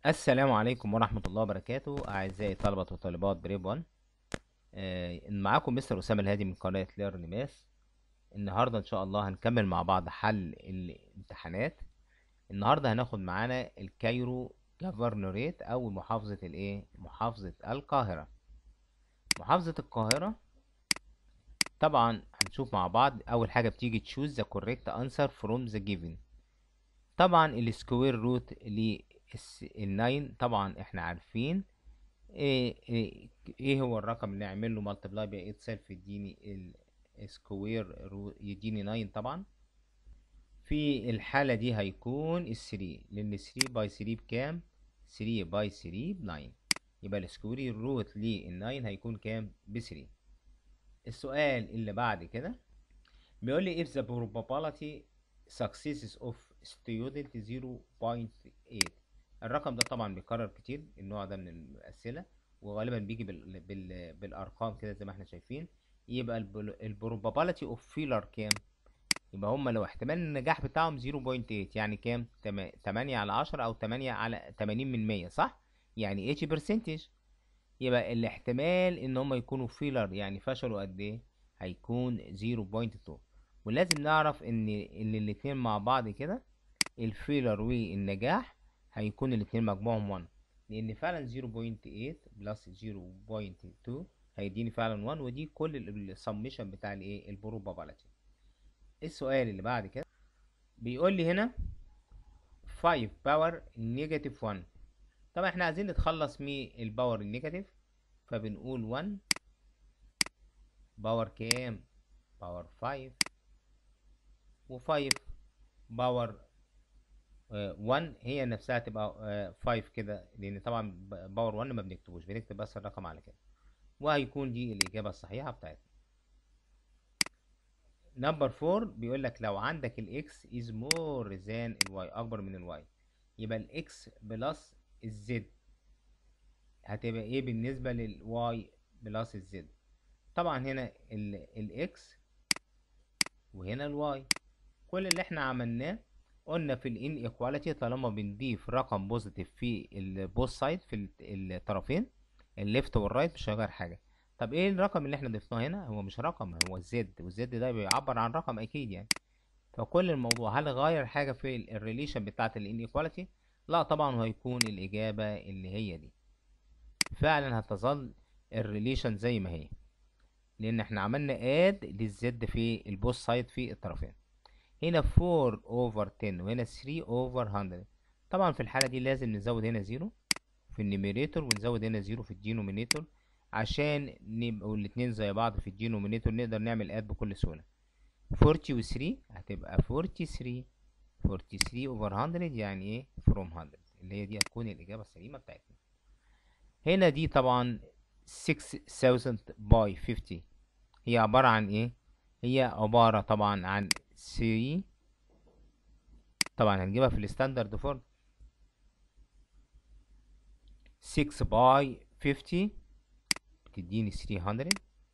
السلام عليكم ورحمة الله وبركاته أعزائي طلبة وطالبات بريب 1 آه، معاكم مستر أسامة الهادي من قناة ليرن ماس النهاردة إن شاء الله هنكمل مع بعض حل الامتحانات النهاردة هناخد معانا الكايرو جافرنوريت أو محافظة الإيه؟ محافظة القاهرة محافظة القاهرة طبعا هنشوف مع بعض أول حاجة بتيجي تشوز ذا كوريكت أنسر فروم ذا جيفن طبعا السكوير روت الناين طبعا احنا عارفين ايه, ايه, ايه هو الرقم اللي نعمل له ملتبلاي باي اتسيلف يديني السكوير يديني 9 طبعا في الحالة دي هيكون الثري لأن 3 باي 3 بكام؟ 3 باي 3 ب 9 يبقى السكوير روت للناين هيكون كام؟ ب 3 السؤال اللي بعد كده بيقول لي if the probability successes of student 0.8 الرقم ده طبعا بيكرر كتير النوع ده من الأسئلة وغالبا بيجي بال... بال... بالأرقام كده زي ما احنا شايفين يبقى البروبابيلتي اوف فيلر كام يبقى هما لو احتمال النجاح بتاعهم 0.8 يعني كام 8 على 10 او 8 على 80 من 100 صح يعني 80 برسنتج يبقى الاحتمال ان هما يكونوا فيلر يعني فشلوا قد ايه هيكون 0.2 ولازم نعرف ان ان الاتنين مع بعض كده الفيلر والنجاح هيكون الاتنين مجموعهم 1 لان فعلا 0.8 بلس 0.2 هيديني فعلا 1 ودي كل السميشن بتاع الايه البروبابيلتي السؤال اللي بعد كده بيقول لي هنا 5 باور نيجاتيف 1 طبعا احنا عايزين نتخلص من الباور النيجاتيف فبنقول 1 باور كام باور 5 و5 باور 1 هي نفسها تبقى 5 كده لان طبعا باور 1 ما بنكتبوش بنكتب بس الرقم على كده وهيكون دي الاجابه الصحيحه بتاعتنا نمبر 4 بيقول لك لو عندك الاكس از مور ذان الواي اكبر من الواي يبقى الاكس بلس الزد هتبقى ايه بالنسبه للواي بلس الزد طبعا هنا الاكس وهنا الواي كل اللي احنا عملناه قلنا في الان ايكواليتي طالما بنضيف رقم بوزيتيف في البوث سايد في الطرفين الليفت والرايت مش هيغير حاجه طب ايه الرقم اللي احنا ضفناه هنا هو مش رقم هو الزد والزد ده بيعبر عن رقم اكيد يعني فكل الموضوع هل غير حاجه في الريليشن بتاعه الان ايكواليتي لا طبعا هيكون الاجابه اللي هي دي فعلا هتظل الريليشن زي ما هي لان احنا عملنا اد للزد في البوث سايد في الطرفين هنا 4 اوفر 10 وهنا 3 اوفر 100 طبعا في الحاله دي لازم نزود هنا 0 في النيميريتور ونزود هنا 0 في الدينومينيتور عشان نبقوا الاتنين زي بعض في الدينومينيتور نقدر نعمل اد بكل سهوله 40 و 3 هتبقى 43 43 اوفر 100 يعني ايه فروم 100 اللي هي دي هتكون الاجابه السليمه بتاعتنا هنا دي طبعا 6000 باي 50 هي عباره عن ايه هي عباره طبعا عن 3 طبعا هنجيبها في الستاندرد فورم 6 باي 50 بتديني 300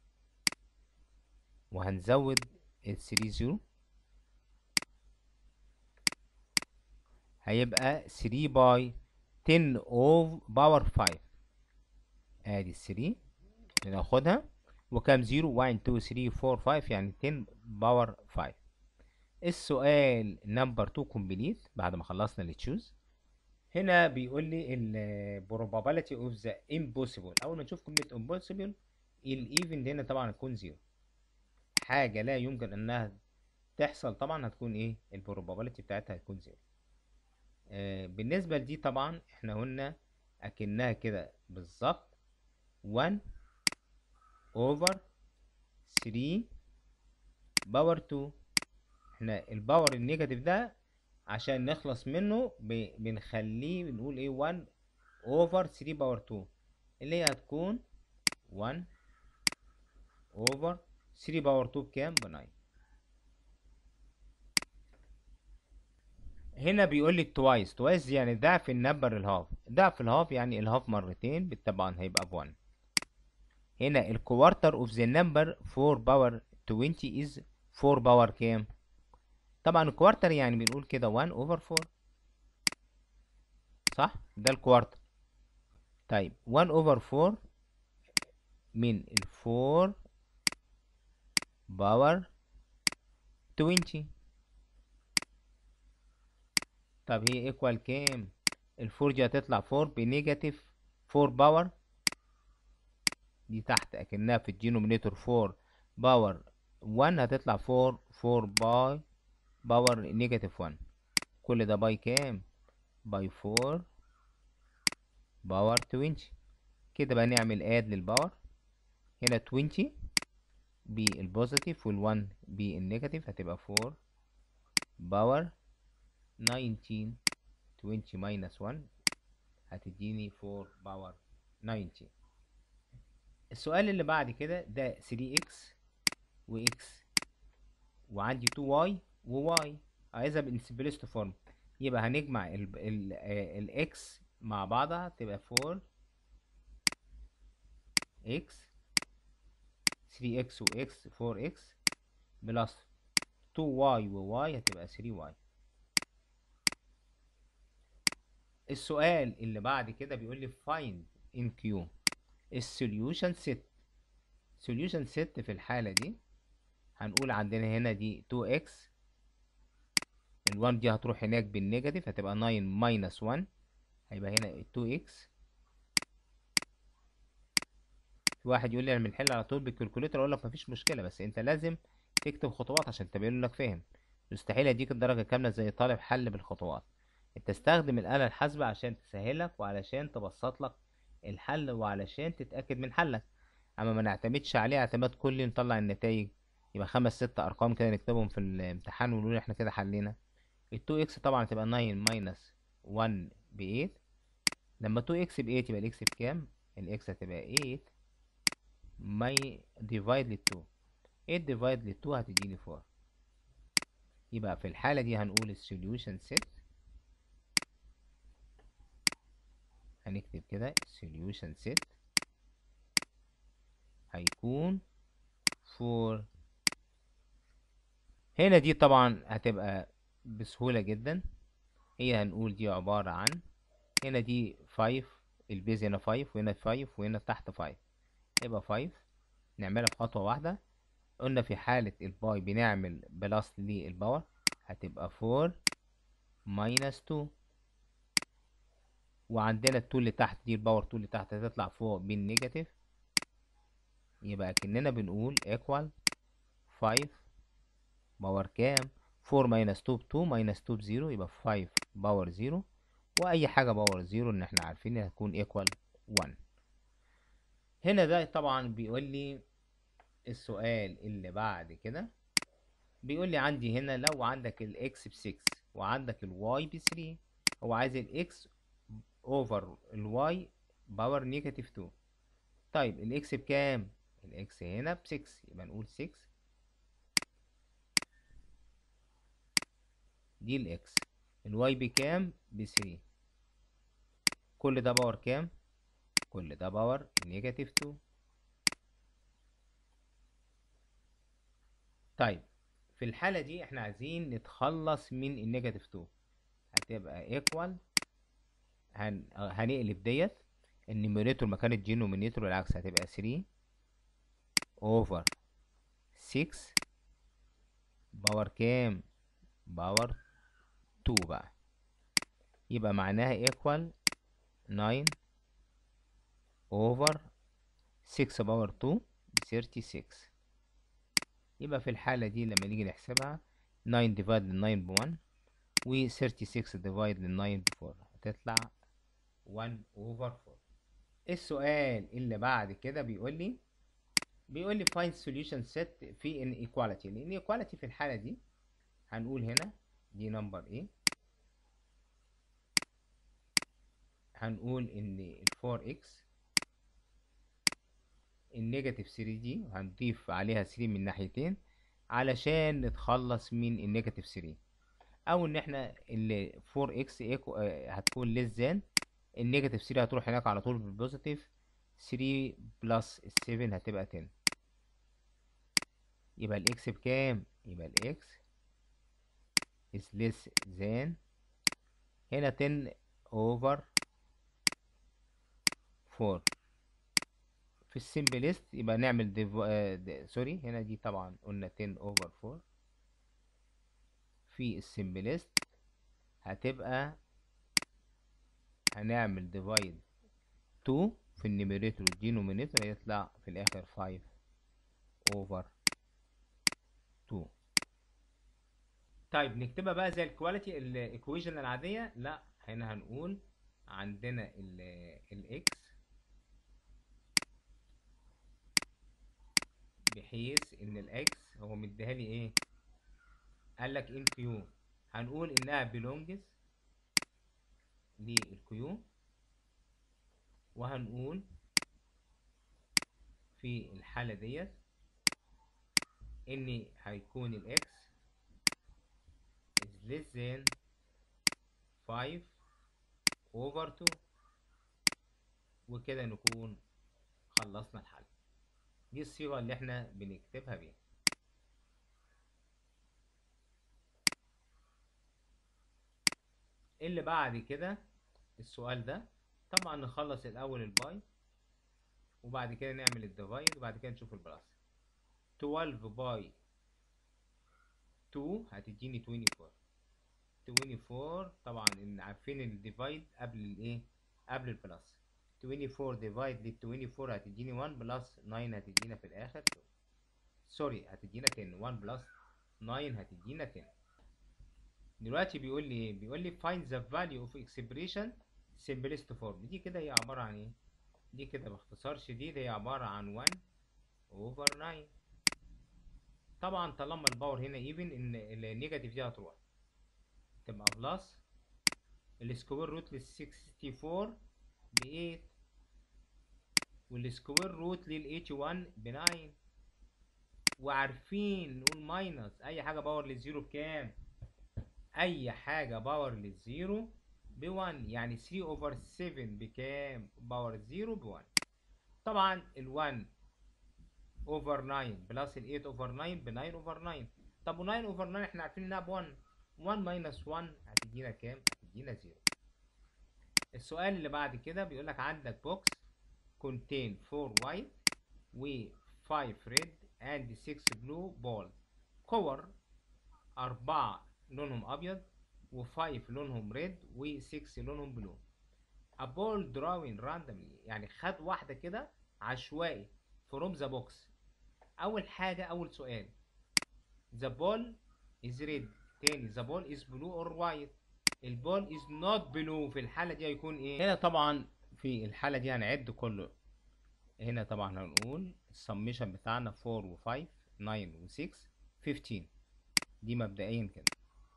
وهنزود ال 3 0 هيبقى 3 باي 10 اوف باور 5 ادي 3 بناخدها وكام 0 1 2 3 4 5 يعني 10 باور 5 السؤال نمبر 2 كومبليت بعد ما خلصنا التشوز هنا بيقول لي ال probability of the impossible اول ما نشوف كلمه impossible الايفنت هنا طبعا هتكون زيرو حاجه لا يمكن انها تحصل طبعا هتكون ايه البروبابيلتي بتاعتها هتكون زيرو آه بالنسبه لدي طبعا احنا قلنا اكنها كده بالظبط 1 اوفر 3 باور 2 احنا الباور النيجاتيف ده عشان نخلص منه بنخليه بنقول ايه 1 اوفر 3 باور 2 اللي هي هتكون 1 اوفر 3 باور 2 بكام ب 9 هنا بيقول لي توايس توايس يعني ضعف النمبر الهاف ضعف الهاف يعني الهاف مرتين طبعا هيبقى ب 1 هنا الكوارتر اوف ذا نمبر 4 باور 20 از 4 باور كام طبعا الكوارتر يعني بنقول كده 1 اوفر 4 صح ده الكوارتر طيب 1 اوفر 4 من ال 4 باور 20 طب هي ايكوال كام الفور دي هتطلع 4 بنيجاتيف 4 باور دي تحت اكنها في الدينومينيتور 4 باور 1 هتطلع 4 4 باي باور نيجاتيف 1 كل ده باي كام باي 4 باور 20 كده بقى نعمل اد للباور هنا 20 بالبوزيتيف وال1 بالنيجاتيف هتبقى 4 باور 19 20 minus 1 هتديني 4 باور 19 السؤال اللي بعد كده ده 3x و x وعندي 2y و y عايزها بالسمبلست فورم يبقى هنجمع ال ال ال x مع بعضها تبقى 4 x 3x و x 4x بلس 2y و y هتبقى 3y السؤال اللي بعد كده بيقول لي find in Q السوليوشن set solution set في الحالة دي هنقول عندنا هنا دي 2x ال1 دي هتروح هناك بالنيجاتيف هتبقى 9 minus 1 هيبقى هنا 2x في واحد يقول لي انا بنحل على طول بالكالكوليتر اقول لك مفيش مشكله بس انت لازم تكتب خطوات عشان تبين لك فاهم مستحيل اديك الدرجه كامله زي طالب حل بالخطوات انت استخدم الآلة الحاسبة عشان تسهلك وعلشان تبسط لك الحل وعلشان تتأكد من حلك اما ما نعتمدش عليه اعتماد كلي نطلع النتائج يبقى خمس ست ارقام كده نكتبهم في الامتحان ونقول احنا كده حلينا ال 2x طبعا تبقى 9 ماينس 1 ب 8 لما 2x ب 8 يبقى الاكس بكام الاكس هتبقى 8 ماي ديفايد لل 2 8 ديفايد لل 2 هتديني 4 يبقى في الحالة دي هنقول السوليوشن سيت هنكتب كده solution set هيكون for هنا دي طبعا هتبقى بسهولة جدا هي هنقول دي عبارة عن هنا دي 5 البيز هنا 5 وهنا 5 وهنا تحت 5 يبقى 5 نعملها في خطوة واحدة قلنا في حالة الباي بنعمل بلس للباور هتبقى 4 minus 2 وعندنا التول اللي تحت دي الباور تول اللي تحت هتطلع فوق بالنيجاتيف يبقى كأننا بنقول ايكوال 5 باور كام 4 ماينس 2 ب 2 ماينس 2 ب 0 يبقى 5 باور 0 واي حاجه باور 0 ان احنا عارفين هتكون ايكوال 1 هنا ده طبعا بيقول لي السؤال اللي بعد كده بيقول لي عندي هنا لو عندك الاكس ب 6 وعندك الواي ب 3 هو عايز الاكس اوفر الواي باور نيجاتيف 2 طيب الاكس بكام الاكس هنا ب 6 يبقى نقول 6 دي الاكس الواي بكام ب 3 كل ده باور كام كل ده باور نيجاتيف 2 طيب في الحالة دي احنا عايزين نتخلص من النيجاتيف 2 هتبقى ايكوال هن... هنقلب ديت النيميريتور مكان الدينومينيتور والعكس هتبقى 3 اوفر 6 باور كام باور 2 بقى يبقى معناها ايكوال 9 اوفر 6 باور 2 ب 36 يبقى في الحالة دي لما نيجي نحسبها 9 ديفايد لل 9 ب 1 و 36 ديفايد لل 9 ب 4 هتطلع 1 over 4 السؤال اللي بعد كده بيقول لي بيقول لي find solution set في inequality inequality في الحالة دي هنقول هنا دي نمبر ايه هنقول ان ال 4x النيجاتيف 3 دي هنضيف عليها 3 من ناحيتين علشان نتخلص من النيجاتيف 3 او ان احنا ال 4x هتكون less than النيجاتيف 3 هتروح هناك على طول بالبوزيتيف 3 بلس 7 هتبقى 10 يبقى الاكس بكام يبقى الاكس is less than هنا 10 over 4 في السمبلست يبقى نعمل ديفو... آه، د- سوري هنا دي طبعا قلنا 10 اوفر 4 في السمبلست هتبقى هنعمل ديفايد 2 في النيميريتور والدينومينيتور يطلع في الاخر 5 اوفر 2 طيب نكتبها بقى زي الكواليتي الايكويشن العادية لا هنا هنقول عندنا الاكس بحيث ان الاكس هو مديها لي ايه قال لك ان كيو هنقول انها بيلونجز للكيو وهنقول في الحالة ديت ان هيكون الاكس is less than 5 over 2 وكده نكون خلصنا الحل دي الصيغة اللي احنا بنكتبها بيها اللي بعد كده السؤال ده طبعا نخلص الاول الباي وبعد كده نعمل الديفايد وبعد كده نشوف البلس 12 باي 2 هتديني 24 24 طبعا ان عارفين الديفايد قبل الايه قبل البلس 24 ديفايد لل 24 هتديني 1 بلس 9 هتدينا في الاخر 2 سوري هتدينا 10 1 بلس 9 هتدينا 10 دلوقتي بيقول لي ايه بيقول لي find the value of expression simplest form دي كده هي عبارة عن ايه دي كده باختصار شديد هي عبارة عن 1 over 9 طبعا طالما الباور هنا ايفن ان النيجاتيف دي هتروح تبقى بلس السكوير روت لل 64 ب 8 والسكوير روت لل 81 ب 9 وعارفين نقول ماينس اي حاجه باور للزيرو بكام اي حاجه باور للزيرو ب 1 يعني 3 اوفر 7 بكام باور 0 ب 1 طبعا ال 1 اوفر 9 بلس ال 8 اوفر 9 ب 9 اوفر 9 طب و 9 اوفر 9 احنا عارفين انها ب 1 1 ماينس 1 هتدينا كام هتدينا 0 السؤال اللي بعد كده بيقول لك عندك بوكس contain 4 white و 5 red and 6 blue ball كور أربعة لونهم أبيض و 5 لونهم ريد و 6 لونهم بلو a ball drawing randomly يعني خد واحدة كده عشوائي from the box أول حاجة أول سؤال the ball is red تاني the ball is blue or white البول is not blue في الحالة دي هيكون ايه هنا طبعا في الحالة دي هنعد كله هنا طبعا هنقول السميشن بتاعنا 4 و 5 9 و 6 15 دي مبدئيا كده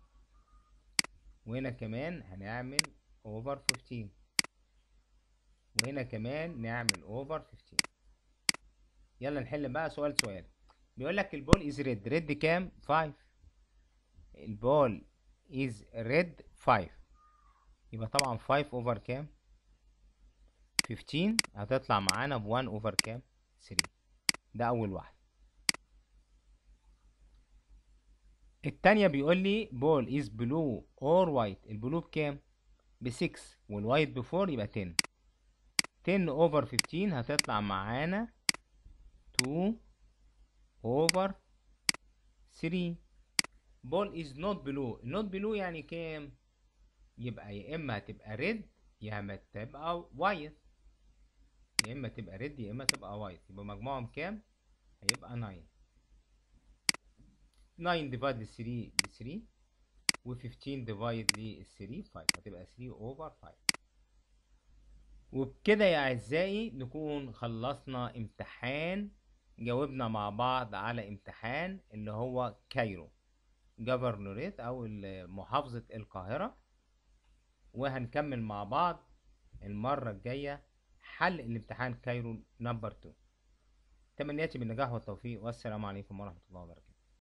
وهنا كمان هنعمل over 15 وهنا كمان نعمل over 15 يلا نحل بقى سؤال سؤال بيقول لك البول از ريد ريد كام 5 البول is red 5 يبقى طبعا 5 over كام 15 هتطلع معانا ب 1 over كام 3 ده اول واحد التانية بيقول لي ball is blue or white البلو بكام ب 6 والوايت ب 4 يبقى 10 10 over 15 هتطلع معانا 2 over 3 ball is not blue not blue يعني كام يبقى يا اما هتبقى red يا اما تبقى white يا اما تبقى red يا اما تبقى white يبقى مجموعهم كام هيبقى 9 9 ديفايد ل 3 ب 3 و 15 ديفايد ل 3 5 هتبقى 3 اوفر 5 وبكده يا اعزائي نكون خلصنا امتحان جاوبنا مع بعض على امتحان اللي هو كايرو جفرنوريت او محافظة القاهرة وهنكمل مع بعض المرة الجاية حل الامتحان كايرو نمبر 2 تمنياتي بالنجاح والتوفيق والسلام عليكم ورحمة الله وبركاته